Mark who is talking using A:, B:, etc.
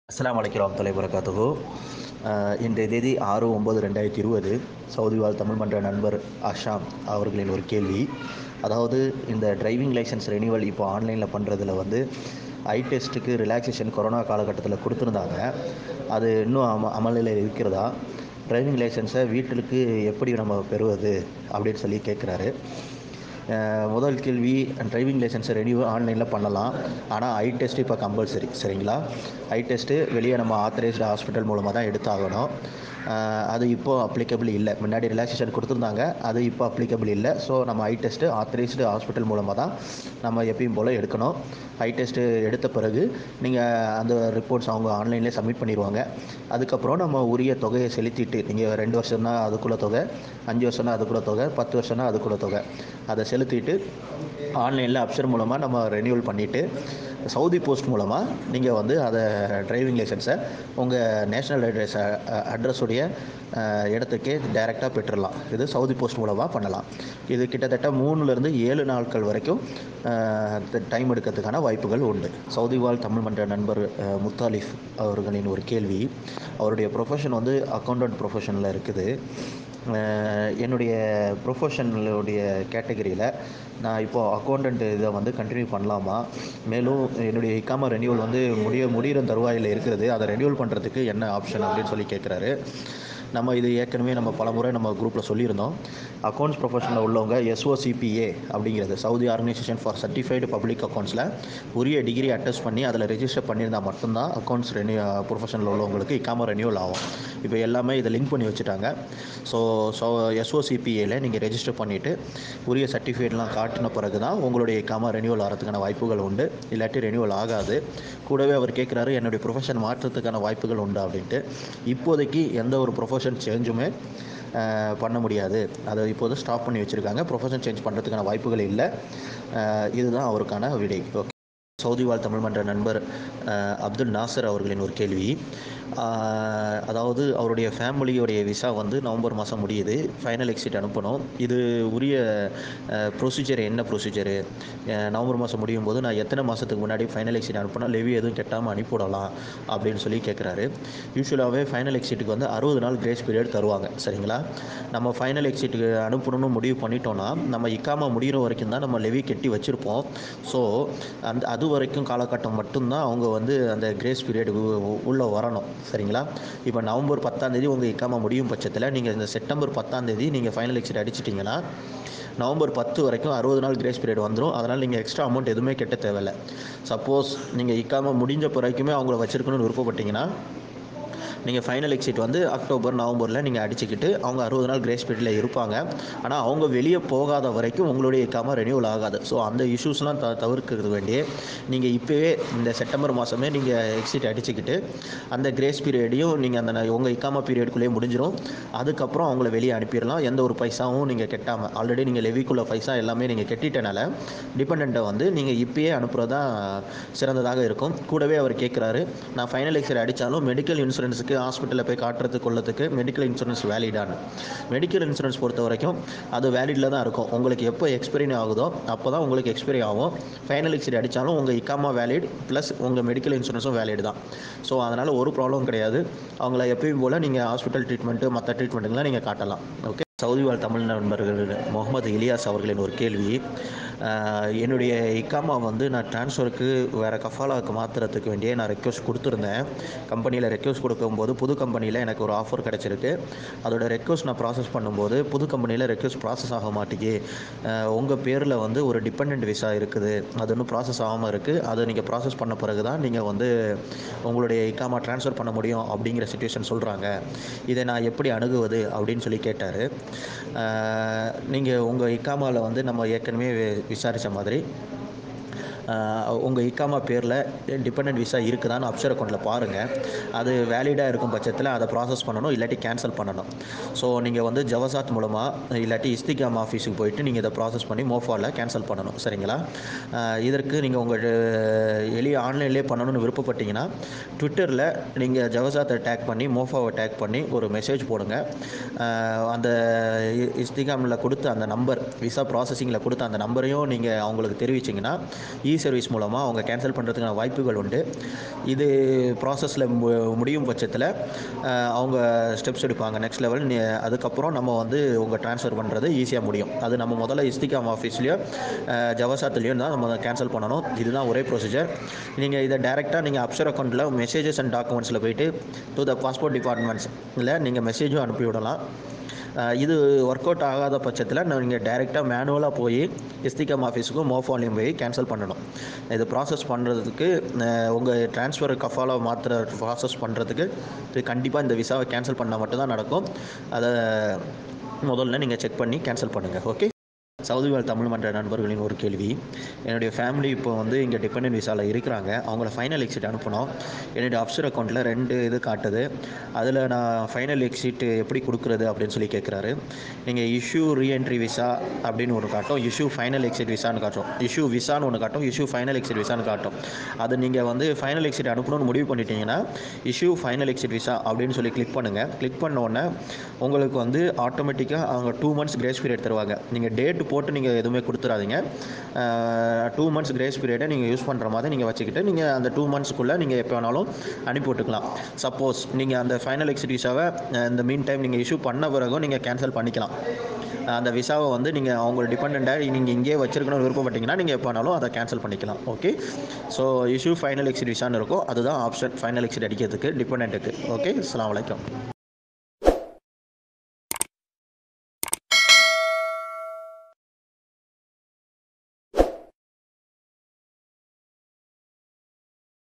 A: அஸ்ஸலாமு அலைக்கும் வரமத்துல்லாஹி வரகாத்துஹு இன்றைய தேதி ஆறு ஒம்பது ரெண்டாயிரத்தி இருபது சவுதி வாழ் தமிழ் மன்ற நண்பர் அஷாம் அவர்களின் ஒரு கேள்வி அதாவது இந்த டிரைவிங் லைசன்ஸ் ரெனியூவல் இப்போ ஆன்லைனில் பண்ணுறதுல வந்து ஐ டெஸ்ட்டுக்கு ரிலாக்ஸேஷன் கொரோனா காலகட்டத்தில் கொடுத்துருந்தாங்க அது இன்னும் அம அமலில் இருக்கிறதா டிரைவிங் லைசன்ஸை வீட்டுக்கு எப்படி நம்ம பெறுவது அப்படின்னு சொல்லி கேட்குறாரு அஹ் முதல் கேள்வி டிரைவிங் லைசன்ஸை ரெனியூ ஆன்லைனில் பண்ணலாம் ஆனால் ஐ டெஸ்ட் இப்போ கம்பல்சரி சரிங்களா ஐ டெஸ்ட்டு வெளியே நம்ம ஆத்தரைஸ்டு ஹாஸ்பிட்டல் மூலமாக தான் எடுத்தாகணும் அஹ் அது இப்போது அப்ளிகபிள் இல்லை முன்னாடி ரிலாக்ஸேஷன் கொடுத்துருந்தாங்க அது இப்போ அப்ளிகபிள் இல்லை ஸோ நம்ம ஐ டெஸ்ட்டு ஆத்தரைஸ்டு ஹாஸ்பிட்டல் மூலமாக தான் நம்ம எப்பயும் போல் எடுக்கணும் ஐ டெஸ்ட்டு எடுத்த பிறகு நீங்கள் அந்த ரிப்போர்ட்ஸ் அவங்க ஆன்லைன்லேயே சப்மிட் பண்ணிடுவாங்க அதுக்கப்புறம் நம்ம உரிய தொகையை செலுத்திட்டு நீங்கள் ரெண்டு வருஷம்னா அதுக்குள்ள தொகை அஞ்சு வருஷம்னா அதுக்குள்ள தொகை பத்து வருஷம்னா அதுக்குள்ள தொகை அதை செலுத்திட்டு ஆன்லைனில் அப்சர் மூலமாக நம்ம ரெனியூவல் பண்ணிவிட்டு சவுதி போஸ்ட் மூலமாக நீங்கள் வந்து அதை டிரைவிங் லைசன்ஸை உங்கள் நேஷ்னல் அட்ரஸ் அட்ரஸுடைய இடத்துக்கே டைரெக்டாக பெற்றுடலாம் இது சவுதி போஸ்ட் மூலமாக பண்ணலாம் இது கிட்டத்தட்ட மூணுலேருந்து ஏழு நாட்கள் வரைக்கும் டைம் எடுக்கிறதுக்கான வாய்ப்புகள் உண்டு சவுதி வாழ் தமிழ் மன்ற நண்பர் அஹ், முத்தாலிஃப் அவர்களின் ஒரு கேள்வி அவருடைய ப்ரொஃபஷன் வந்து அக்கௌண்டன்ட் ப்ரொஃபஷனில் இருக்குது அஹ், என்னுடைய ப்ரொஃபஷனலுடைய கேட்டகரியில் நான் இப்போது அக்கௌண்டன்ட் இதை வந்து கண்டினியூ பண்ணலாமா மேலும் என்னுடைய இக்காம ரெனியூவல் வந்து முடிய முடிகிற தருவாயில் இருக்கிறது அதை ரெனியூவல் பண்ணுறதுக்கு என்ன ஆப்ஷன் அப்படின்னு சொல்லி கேட்குறாரு நம்ம இது ஏற்கனவே நம்ம பலமுறை நம்ம குரூப்பில் சொல்லியிருந்தோம் அக்கௌண்ட்ஸ் ப்ரொஃபஷனில் உள்ளவங்க எஸ்ஓசிபிஏ அப்படிங்கிறது Saudi organisation for certified public அக்கௌண்ட்ஸில் உரிய டிகிரி அட்டஸ்ட் பண்ணி அதில் ரெஜிஸ்டர் பண்ணியிருந்தால் மட்டும்தான் அக்கௌண்ட்ஸ் ரெனியூ ப்ரொஃபஷனில் உள்ளவங்களுக்கு இக்காம ரெனியூவல் ஆகும் இப்போ எல்லாமே இதை லிங்க் பண்ணி வச்சுட்டாங்க ஸோ ஸோ எஸ்ஓசிபிஏல நீங்கள் ரெஜிஸ்டர் பண்ணிவிட்டு உரிய சர்டிஃபிகேட்லாம் காட்டின பிறகு தான் உங்களுடைய இக்காம ரெனியூவல் ஆகிறதுக்கான வாய்ப்புகள் உண்டு இல்லாட்டி ரெனியூவல் ஆகாது கூடவே அவர் கேட்குறாரு என்னுடைய ப்ரொஃபஷன் மாற்றத்துக்கான வாய்ப்புகள் உண்டு அப்படின்ட்டு இப்போதைக்கு எந்த ஒரு ப்ரொஃபஷன் சேஞ்சுமே அஹ், பண்ண முடியாது அதை இப்போது ஸ்டாப் பண்ணி வச்சுருக்காங்க ப்ரொஃபஷன் சேஞ்ச் பண்ணுறதுக்கான வாய்ப்புகள் இல்லை அஹ், இதுதான் அவருக்கான விடை ஓகே சவுதி வாழ் தமிழ் மன்ற நண்பர் அஹ், அப்துல் நாசர் அவர்களின் ஒரு கேள்வி அஹ், அதாவது அவருடைய ஃபேமிலியோடைய விசா வந்து நவம்பர் மாதம் முடியுது ஃபைனல் எக்ஸிட் அனுப்பணும் இது உரிய ப்ரொசீஜர் என்ன ப்ரொசீஜரு நவம்பர் மாதம் முடியும் போது நான் எத்தனை மாதத்துக்கு முன்னாடி ஃபைனல் எக்ஸிட் அனுப்பினா லெவி எதுவும் கெட்டாமல் அனுப்பிவிடலாம் அப்படின்னு சொல்லி கேட்குறாரு யூஸ்வலாகவே ஃபைனல் எக்ஸிட்டுக்கு வந்து அறுபது நாள் கிரேஸ் பீரியட் தருவாங்க சரிங்களா நம்ம ஃபைனல் எக்ஸிட்டுக்கு அனுப்பணும்னு முடிவு பண்ணிட்டோம்னா நம்ம இக்காம முடிகிற வரைக்கும் தான் நம்ம லெவி கெட்டி வச்சுருப்போம் ஸோ அந்த அது வரைக்கும் காலகட்டம் மட்டும்தான் அவங்க வந்து அந்த கிரேஸ் பீரியடுக்கு உள்ளே வரணும் சரிங்களா இப்போ நவம்பர் பத்தாம் தேதி உங்கள் இக்காம முடியும் பட்சத்தில் நீங்கள் இந்த செப்டம்பர் பத்தாம் தேதி நீங்கள் ஃபைனல் எக்ஸிட் அடிச்சிட்டிங்கன்னா நவம்பர் பத்து வரைக்கும் அறுபது நாள் கிரேஸ் பீரியட் வந்துடும் அதனால் நீங்கள் எக்ஸ்ட்ரா அமௌண்ட் எதுவுமே கெட்ட தேவையில்லை சப்போஸ் நீங்கள் இக்காம முடிஞ்ச பிறகுமே அவங்கள வச்சிருக்கணும்னு விருப்பப்பட்டீங்கன்னா நீங்கள் ஃபைனல் எக்ஸிட் வந்து அக்டோபர் நவம்பரில் நீங்கள் அடிச்சுக்கிட்டு அவங்க அறுபது நாள் கிரேஸ் பீரியடில் இருப்பாங்க ஆனால் அவங்க வெளியே போகாத வரைக்கும் உங்களுடைய இக்காம ரெனியூவல் ஆகாது ஸோ அந்த இஷ்யூஸ்லாம் த தவிர்க்கிறது வேண்டிய நீங்கள் இப்போவே இந்த செப்டம்பர் மாதமே நீங்கள் எக்ஸிட் அடிச்சுக்கிட்டு அந்த கிரேஸ் பீரியடையும் நீங்கள் அந்த உங்கள் இக்காம பீரியடுக்குள்ளேயே முடிஞ்சிடும் அதுக்கப்புறம் அவங்கள வெளியே அனுப்பிடலாம் எந்த ஒரு பைசாவும் நீங்கள் கெட்டாமல் ஆல்ரெடி நீங்கள் லெவிக்குள்ள பைசா எல்லாமே நீங்கள் கெட்டிட்டனால டிபெண்ட்டை வந்து நீங்கள் இப்பயே அனுப்புகிறது தான் சிறந்ததாக இருக்கும் கூடவே அவர் கேட்குறாரு நான் ஃபைனல் எக்ஸிட் அடித்தாலும் மெடிக்கல் இன்சூரன்ஸுக்கு ஹாஸ்பிட்டலில் போய் காட்டுறதுக்கு கொள்ளத்துக்கு மெடிக்கல் இன்சூரன்ஸ் வேலிடானு மெடிக்கல் இன்சூரன்ஸ் பொறுத்த வரைக்கும் அது வேலிடில் தான் இருக்கும் உங்களுக்கு எப்போ எக்ஸ்பைரி ஆகுதோ அப்போ தான் உங்களுக்கு எக்ஸ்பைரி ஆகும் ஃபைனல் எக்ஸிட் அடித்தாலும் உங்கள் இக்காமா வேலிட் ப்ளஸ் உங்கள் மெடிக்கல் இன்சூரன்ஸும் வேலிட் தான் ஸோ அதனால் ஒரு ப்ராப்ளம் கிடையாது அவங்கள எப்பயும் போல் நீங்கள் ஹாஸ்பிட்டல் ட்ரீட்மெண்ட்டு மற்ற ட்ரீட்மெண்ட்டுங்களாம் நீங்கள் காட்டலாம் ஓகே சவுதி வாழ் தமிழ் நண்பர்கள் முகமது இலியாஸ் அவர்களின் ஒரு கேள்வி ஆஹ் என்னுடைய இக்காமா வந்து நான் ட்ரான்ஸ்ஃபருக்கு வேறு கஃபாலாவுக்கு மாற்றுறதுக்கு வேண்டிய நான் ரெக்வஸ்ட் கொடுத்துருந்தேன் கம்பெனியில் ரெக்வஸ்ட் கொடுக்கும்போது புது கம்பெனியில் எனக்கு ஒரு ஆஃபர் கிடச்சிருக்கு அதோட ரெக்வஸ்ட் நான் ப்ராசஸ் பண்ணும்போது புது கம்பெனியில் ரெக்வஸ்ட் ப்ராசஸ் ஆக மாட்டேங்கி உங்கள் பேரில் வந்து ஒரு டிபெண்ட் விசா இருக்குது அது இன்னும் ப்ராசஸ் ஆகாமல் இருக்குது அதை நீங்கள் ப்ராசஸ் பண்ண பிறகு தான் நீங்கள் வந்து உங்களுடைய இக்காமா ட்ரான்ஸ்ஃபர் பண்ண முடியும் அப்படிங்கிற சுச்சுவேஷன் சொல்கிறாங்க இதை நான் எப்படி அணுகுவது அப்படின்னு சொல்லி கேட்டார் நீங்கள் உங்கள் இக்காமாவில் வந்து நம்ம ஏற்கனவே விசாரித்த மாதிரி உங்கள் இக்காமா பேரில் டிபெண்ட் விசா இருக்குதான்னு அப்சர் அக்கௌண்ட்டில் பாருங்கள் அது வேலிடாக இருக்கும் பட்சத்தில் அதை ப்ராசஸ் பண்ணணும் இல்லாட்டி கேன்சல் பண்ணணும் ஸோ நீங்கள் வந்து ஜவசாத் மூலமாக இல்லாட்டி இஸ்திகாம் ஆஃபீஸுக்கு போயிட்டு நீங்கள் இதை ப்ராசஸ் பண்ணி மோஃபாவில் கேன்சல் பண்ணணும் சரிங்களா அஹ் இதற்கு நீங்கள் உங்கள் எளிய ஆன்லைன்லேயே பண்ணணும்னு விருப்பப்பட்டீங்கன்னா ட்விட்டரில் நீங்கள் ஜவசாத்தை டேக் பண்ணி மோஃபாவை டேக் பண்ணி ஒரு மெசேஜ் போடுங்க அஹ் அந்த இ- இஸ்திகாமில் கொடுத்த அந்த நம்பர் விசா ப்ராசஸிங்கில் கொடுத்த அந்த நம்பரையும் நீங்கள் அவங்களுக்கு தெரிவிச்சிங்கன்னா சர்வீஸ் மூலமாக அவங்க கேன்சல் பண்ணுறதுக்கான வாய்ப்புகள் உண்டு இது ப்ராசஸில் முடியும் பட்சத்தில் அஹ், அவங்க ஸ்டெப்ஸ் எடுப்பாங்க நெக்ஸ்ட் லெவல் அதுக்கப்புறம் நம்ம வந்து உங்கள் ட்ரான்ஸ்ஃபர் பண்ணுறது ஈஸியாக முடியும் அது நம்ம முதல்ல இஸ்திகாம் ஆஃபீஸ்லேயோ ஜவசாத்துலேயோ தான் நம்ம கேன்சல் பண்ணணும் இதுதான் ஒரே ப்ரொசீஜர் நீங்கள் இதை டேரெக்டாக நீங்கள் அப்சர் அக்கௌண்ட்டில் மெசேஜஸ் அண்ட் டாக்குமெண்ட்ஸில் போயிட்டு டு த பாஸ்போர்ட் டிபார்ட்மெண்ட்ஸ் இல்லை நீங்கள் மெசேஜும் அனுப்பிவிடலாம் அஹ் இது ஒர்க் அவுட் ஆகாத பட்சத்தில் நீங்கள் டைரெக்டாக மேனுவலாக போய் எஸ்டிகாம் ஆஃபீஸுக்கும் மோஃபாலையும் போய் கேன்சல் பண்ணணும் இது ப்ராசஸ் பண்ணுறதுக்கு உங்கள் ட்ரான்ஸ்ஃபர் கஃபாலை மாத்திர ப்ராசஸ் பண்ணுறதுக்கு இது கண்டிப்பாக இந்த விசாவை கேன்சல் பண்ணால் மட்டும்தான் நடக்கும் அதை முதல்ல நீங்கள் செக் பண்ணி கேன்சல் பண்ணுங்கள் ஓகே சவுதி வாழ் தமிழ் மன்ற நண்பர்களின் ஒரு கேள்வி என்னுடைய ஃபேமிலி இப்போ வந்து இங்கே டிபெண்டன்ட் விசாவில் இருக்கிறாங்க அவங்கள ஃபைனல் எக்ஸிட் அனுப்பணும் என்னுடைய அப்சர் அக்கௌண்ட்டில் ரெண்டு இது காட்டுது அதில் நான் ஃபைனல் எக்ஸிட் எப்படி கொடுக்குறது அப்படின்னு சொல்லி கேட்குறாரு நீங்கள் இஷ்யூ ரீஎன்ட்ரி விசா அப்படின்னு ஒன்று காட்டும் இஷ்யூ ஃபைனல் எக்ஸிட் விசான்னு காட்டும் இஷ்யூ விசான்னு ஒன்று காட்டும் இஷ்யூ ஃபைனல் எக்ஸிட் விசான்னு காட்டும் அது நீங்கள் வந்து ஃபைனல் எக்ஸிட் அனுப்பணும்னு முடிவு பண்ணிட்டீங்கன்னா இஷ்யூ ஃபைனல் எக்ஸிட் விசா அப்படின்னு சொல்லி கிளிக் பண்ணுங்கள் கிளிக் பண்ண உடனே உங்களுக்கு வந்து ஆட்டோமேட்டிக்காக அவங்க டூ மந்த்ஸ் கிரேஸ் பீரியட் தருவாங்க நீங்கள் டேட் போட்டு நீங்கள் எதுவுமே கொடுத்துறாதீங்க டூ மந்த்ஸ் கிரேஸ் பீரியடை நீங்கள் யூஸ் பண்ணுற மாதிரி நீங்கள் வச்சுக்கிட்டு நீங்கள் அந்த டூ மந்த்ஸ்க்குள்ளே நீங்கள் எப்போ வேணாலும் அனுப்பி விட்டுக்கலாம் சப்போஸ் நீங்கள் அந்த ஃபைனல் எக்ஸிட் விசாவை இந்த மீன் டைம் நீங்கள் இஷ்யூ பண்ண பிறகும் நீங்கள் கேன்சல் பண்ணிக்கலாம் அந்த விசாவை வந்து நீங்கள் அவங்க டிபெண்ட்டாக நீங்கள் இங்கேயே வச்சிருக்கணும்னு விருப்பப்பட்டீங்கன்னா நீங்கள் எப்போ வேணாலும் அதை கேன்சல் பண்ணிக்கலாம் okay so issue final exit விசான்னு இருக்கும் அதுதான் ஆப்ஷன் ஃபைனல் எக்ஸிட் அடிக்கிறதுக்கு டிபெண்ட்டுக்கு ஓகே அஸ்ஸலாமு அலைக்கும்